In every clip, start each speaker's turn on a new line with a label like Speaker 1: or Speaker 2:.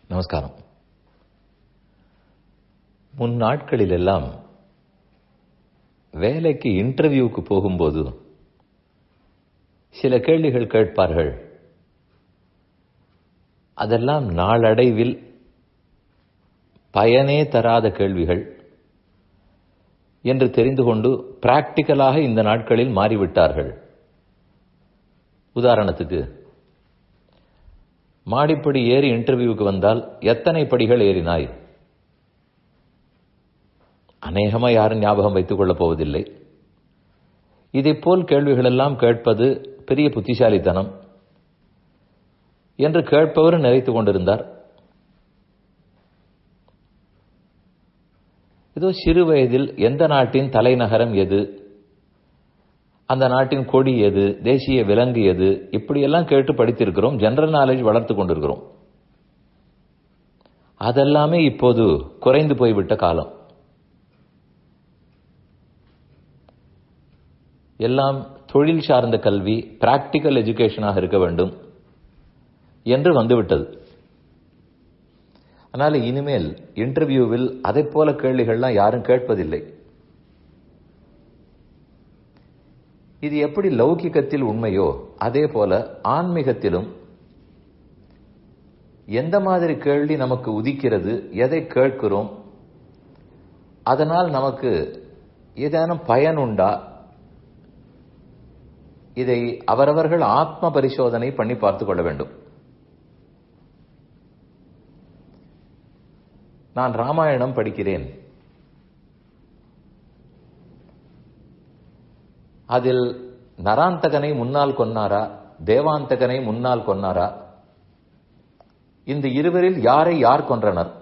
Speaker 1: நமஸ்காரம் முன் நாட்களிலெல்லாம் வேலைக்கு இன்டர்வியூக்கு போகும்போது சில கேள்விகள் கேட்பார்கள் அதெல்லாம் நாளடைவில் பயனே தராத கேள்விகள் என்று தெரிந்து கொண்டு பிராக்டிக்கலாக இந்த நாட்களில் மாறிவிட்டார்கள் உதாரணத்துக்கு மாடிப்படி ஏறி இன்டர்வியூக்கு வந்தால் எத்தனை படிகள் ஏறினாய் அநேகமா யாரும் ஞாபகம் வைத்துக் கொள்ளப் போவதில்லை இதைப்போல் கேள்விகளெல்லாம் கேட்பது பெரிய புத்திசாலித்தனம் என்று கேட்பவர் நினைத்துக் கொண்டிருந்தார் ஏதோ சிறு வயதில் எந்த நாட்டின் தலைநகரம் எது அந்த நாட்டின் கொடி எது தேசிய விலங்கு எது இப்படியெல்லாம் கேட்டு படித்திருக்கிறோம் ஜெனரல் நாலேஜ் வளர்த்து கொண்டிருக்கிறோம் அதெல்லாமே இப்போது குறைந்து போய்விட்ட காலம் எல்லாம் தொழில் சார்ந்த கல்வி பிராக்டிக்கல் எஜுகேஷனாக இருக்க வேண்டும் என்று வந்துவிட்டது அதனால இனிமேல் இன்டர்வியூவில் அதை போல கேள்விகள்லாம் யாரும் கேட்பதில்லை இது எப்படி லௌகிக்கத்தில் உண்மையோ அதே போல ஆன்மீகத்திலும் எந்த மாதிரி கேள்வி நமக்கு உதிக்கிறது எதை கேட்கிறோம் அதனால் நமக்கு ஏதேனும் பயன் உண்டா இதை அவரவர்கள் ஆத்ம பரிசோதனை பண்ணி பார்த்துக் கொள்ள வேண்டும் நான் ராமாயணம் படிக்கிறேன் அதில் நராந்தகனை முன்னால் கொன்னாரா தேவாந்தகனை முன்னால் கொன்னாரா இந்த இருவரில் யாரை யார் கொன்றனர்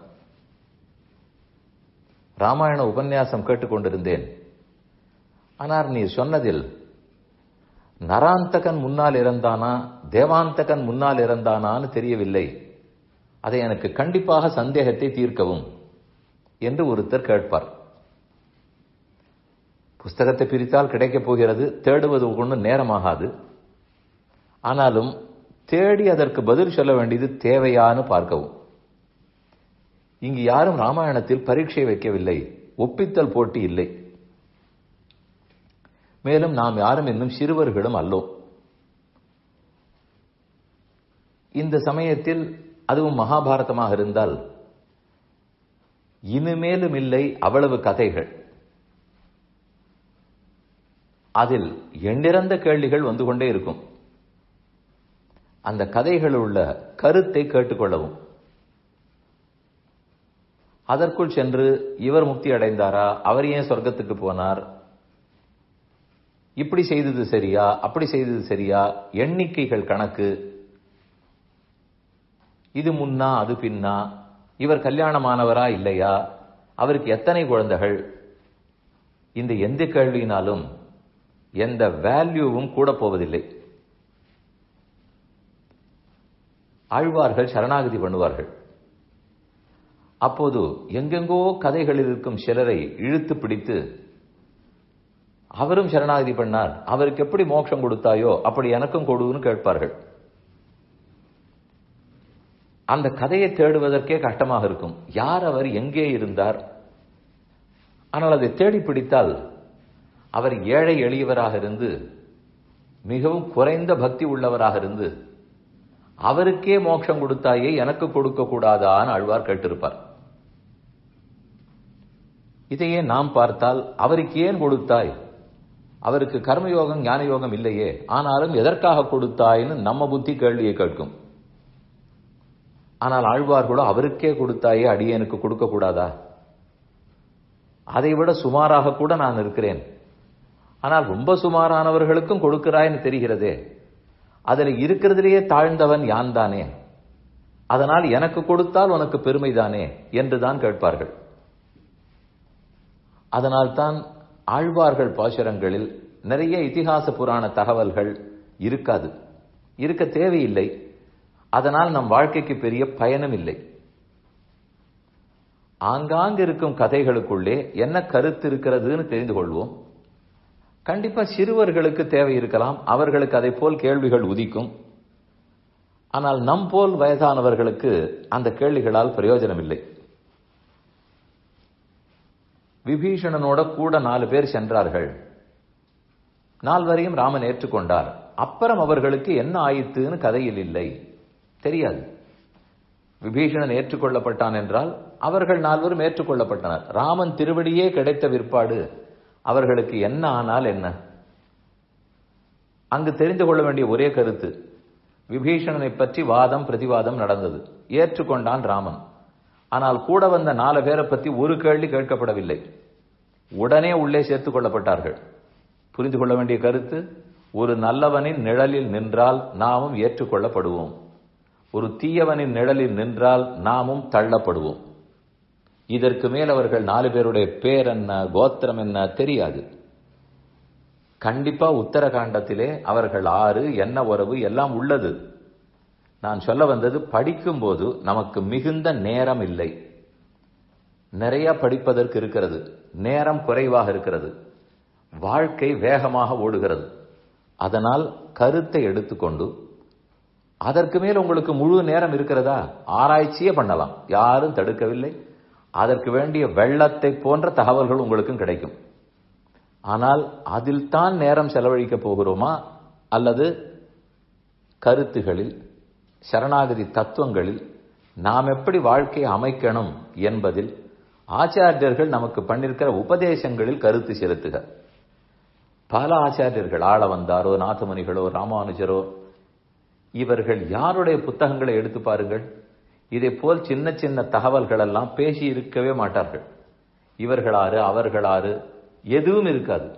Speaker 1: ராமாயண உபன்யாசம் கேட்டுக்கொண்டிருந்தேன் ஆனால் நீ சொன்னதில் நராந்தகன் முன்னால் இறந்தானா தேவாந்தகன் முன்னால் இறந்தானான்னு தெரியவில்லை அதை எனக்கு கண்டிப்பாக சந்தேகத்தை தீர்க்கவும் என்று ஒருத்தர் கேட்பார் புஸ்தகத்தை பிரித்தால் கிடைக்கப் போகிறது தேடுவது ஒன்றும் நேரமாகாது ஆனாலும் தேடி அதற்கு பதில் சொல்ல வேண்டியது தேவையான்னு பார்க்கவும் இங்கு யாரும் ராமாயணத்தில் பரீட்சை வைக்கவில்லை ஒப்பித்தல் போட்டி இல்லை மேலும் நாம் யாரும் இன்னும் சிறுவர்களும் அல்லோம் இந்த சமயத்தில் அதுவும் மகாபாரதமாக இருந்தால் இனிமேலும் இல்லை அவ்வளவு கதைகள் அதில் எண்ணிறந்த கேள்விகள் வந்து கொண்டே இருக்கும் அந்த கதைகள் உள்ள கருத்தை கேட்டுக்கொள்ளவும் அதற்குள் சென்று இவர் முக்தி அடைந்தாரா அவர் ஏன் சொர்க்கத்துக்கு போனார் இப்படி செய்தது சரியா அப்படி செய்தது சரியா எண்ணிக்கைகள் கணக்கு இது முன்னா அது பின்னா இவர் கல்யாணமானவரா இல்லையா அவருக்கு எத்தனை குழந்தைகள் இந்த எந்த கேள்வியினாலும் எந்த வேல்யூவும் கூட போவதில்லை ஆழ்வார்கள் சரணாகதி பண்ணுவார்கள் அப்போது எங்கெங்கோ கதைகளில் இருக்கும் சிலரை இழுத்து பிடித்து அவரும் சரணாகதி பண்ணார் அவருக்கு எப்படி மோட்சம் கொடுத்தாயோ அப்படி எனக்கும் கொடுன்னு கேட்பார்கள் அந்த கதையை தேடுவதற்கே கஷ்டமாக இருக்கும் யார் அவர் எங்கே இருந்தார் ஆனால் அதை தேடி பிடித்தால் அவர் ஏழை எளியவராக இருந்து மிகவும் குறைந்த பக்தி உள்ளவராக இருந்து அவருக்கே மோட்சம் கொடுத்தாயே எனக்கு கொடுக்க கூடாதான்னு அழ்வார் கேட்டிருப்பார் இதையே நாம் பார்த்தால் அவருக்கு ஏன் கொடுத்தாய் அவருக்கு கர்மயோகம் ஞான யோகம் இல்லையே ஆனாலும் எதற்காக கொடுத்தாய்னு நம்ம புத்தி கேள்வியை கேட்கும் ஆனால் ஆழ்வார்களோ அவருக்கே கொடுத்தாயே அடியனுக்கு கொடுக்க கூடாதா அதை விட சுமாராக கூட நான் இருக்கிறேன் ஆனால் ரொம்ப சுமாரானவர்களுக்கும் கொடுக்கிறாய்னு தெரிகிறதே அதில் இருக்கிறதிலேயே தாழ்ந்தவன் யான் தானே அதனால் எனக்கு கொடுத்தால் உனக்கு பெருமைதானே என்றுதான் கேட்பார்கள் அதனால்தான் ஆழ்வார்கள் பாசுரங்களில் நிறைய இதிகாச புராண தகவல்கள் இருக்காது இருக்க தேவையில்லை அதனால் நம் வாழ்க்கைக்கு பெரிய பயனும் இல்லை ஆங்காங்கு இருக்கும் கதைகளுக்குள்ளே என்ன கருத்து இருக்கிறதுன்னு தெரிந்து கொள்வோம் கண்டிப்பா சிறுவர்களுக்கு தேவை இருக்கலாம் அவர்களுக்கு அதை போல் கேள்விகள் உதிக்கும் ஆனால் நம் போல் வயதானவர்களுக்கு அந்த கேள்விகளால் பிரயோஜனம் இல்லை விபீஷணனோட கூட நாலு பேர் சென்றார்கள் நால்வரையும் ராமன் ஏற்றுக்கொண்டார் அப்புறம் அவர்களுக்கு என்ன ஆயித்துன்னு கதையில் இல்லை தெரியாது விபீஷணன் ஏற்றுக்கொள்ளப்பட்டான் என்றால் அவர்கள் நால்வரும் ஏற்றுக்கொள்ளப்பட்டனர் ராமன் திருவடியே கிடைத்த விற்பாடு அவர்களுக்கு என்ன ஆனால் என்ன அங்கு தெரிந்து கொள்ள வேண்டிய ஒரே கருத்து விபீஷணனை பற்றி வாதம் பிரதிவாதம் நடந்தது ஏற்றுக்கொண்டான் ராமன் ஆனால் கூட வந்த நாலு பேரை பற்றி ஒரு கேள்வி கேட்கப்படவில்லை உடனே உள்ளே சேர்த்துக் கொள்ளப்பட்டார்கள் புரிந்து கொள்ள வேண்டிய கருத்து ஒரு நல்லவனின் நிழலில் நின்றால் நாமும் ஏற்றுக்கொள்ளப்படுவோம் ஒரு தீயவனின் நிழலில் நின்றால் நாமும் தள்ளப்படுவோம் இதற்கு மேல் அவர்கள் நாலு பேருடைய பேர் என்ன கோத்திரம் என்ன தெரியாது கண்டிப்பா உத்தரகாண்டத்திலே அவர்கள் ஆறு என்ன உறவு எல்லாம் உள்ளது நான் சொல்ல வந்தது படிக்கும்போது நமக்கு மிகுந்த நேரம் இல்லை நிறைய படிப்பதற்கு இருக்கிறது நேரம் குறைவாக இருக்கிறது வாழ்க்கை வேகமாக ஓடுகிறது அதனால் கருத்தை எடுத்துக்கொண்டு அதற்கு மேல் உங்களுக்கு முழு நேரம் இருக்கிறதா ஆராய்ச்சியே பண்ணலாம் யாரும் தடுக்கவில்லை அதற்கு வேண்டிய வெள்ளத்தை போன்ற தகவல்கள் உங்களுக்கும் கிடைக்கும் ஆனால் அதில் தான் நேரம் செலவழிக்க போகிறோமா அல்லது கருத்துகளில் சரணாகதி தத்துவங்களில் நாம் எப்படி வாழ்க்கையை அமைக்கணும் என்பதில் ஆச்சாரியர்கள் நமக்கு பண்ணிருக்கிற உபதேசங்களில் கருத்து செலுத்துக பல ஆச்சாரியர்கள் ஆள வந்தாரோ நாதமுனிகளோ ராமானுஜரோ இவர்கள் யாருடைய புத்தகங்களை எடுத்து பாருங்கள் இதை போல் சின்ன சின்ன தகவல்கள் எல்லாம் பேசி இருக்கவே மாட்டார்கள் இவர்களாறு அவர்களாறு எதுவும் இருக்காது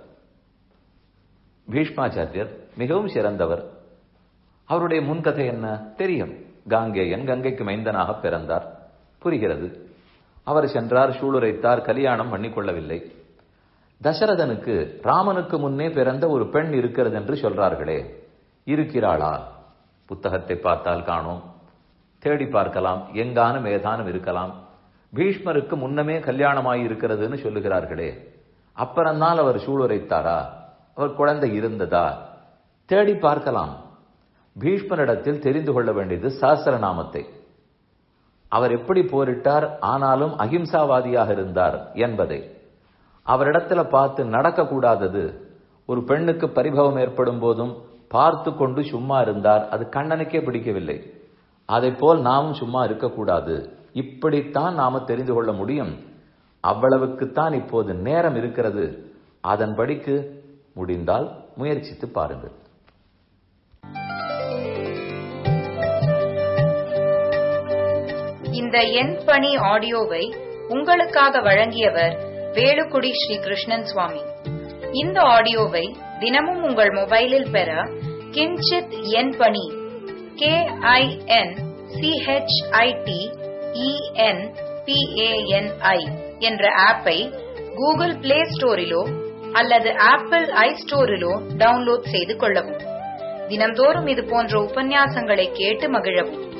Speaker 1: பீஷ்மாச்சாரியர் மிகவும் சிறந்தவர் அவருடைய முன்கதை என்ன தெரியும் காங்கேயன் கங்கைக்கு மைந்தனாக பிறந்தார் புரிகிறது அவர் சென்றார் சூளுரைத்தார் கல்யாணம் பண்ணிக்கொள்ளவில்லை தசரதனுக்கு ராமனுக்கு முன்னே பிறந்த ஒரு பெண் இருக்கிறது என்று சொல்றார்களே இருக்கிறாளா புத்தகத்தை பார்த்தால் காணோம் தேடி பார்க்கலாம் எங்கானும் ஏதானும் இருக்கலாம் பீஷ்மருக்கு முன்னமே கல்யாணமாகி இருக்கிறதுன்னு சொல்லுகிறார்களே அப்புறம்தான் அவர் சூளுரைத்தாரா அவர் குழந்தை இருந்ததா தேடி பார்க்கலாம் பீஷ்மரிடத்தில் தெரிந்து கொள்ள வேண்டியது சாஸ்திரநாமத்தை அவர் எப்படி போரிட்டார் ஆனாலும் அகிம்சாவாதியாக இருந்தார் என்பதை அவரிடத்துல பார்த்து நடக்கக்கூடாதது ஒரு பெண்ணுக்கு பரிபவம் ஏற்படும் போதும் பார்த்து கொண்டு சும்மா இருந்தார் அது கண்ணனுக்கே பிடிக்கவில்லை அதை போல் நாமும் சும்மா இருக்கக்கூடாது இப்படித்தான் நாம தெரிந்து கொள்ள முடியும் அவ்வளவுக்குத்தான் இப்போது நேரம் இருக்கிறது அதன்படிக்கு முடிந்தால் முயற்சித்து பாருங்கள்
Speaker 2: இந்த எண் பணி ஆடியோவை உங்களுக்காக வழங்கியவர் வேலுக்குடி ஸ்ரீ கிருஷ்ணன் சுவாமி இந்த ஆடியோவை தினமும் உங்கள் மொபைலில் பெற கிஞ்சித் எண் பணி கே ஐ என் சிஹெச்ஐடி இஎன் பிஏஎன்ஐ என்ற ஆப்பை கூகுள் பிளே ஸ்டோரிலோ அல்லது ஆப்பிள் ஐ ஸ்டோரிலோ டவுன்லோட் செய்து கொள்ளவும் தினந்தோறும் இது போன்ற உபன்யாசங்களை கேட்டு மகிழவும்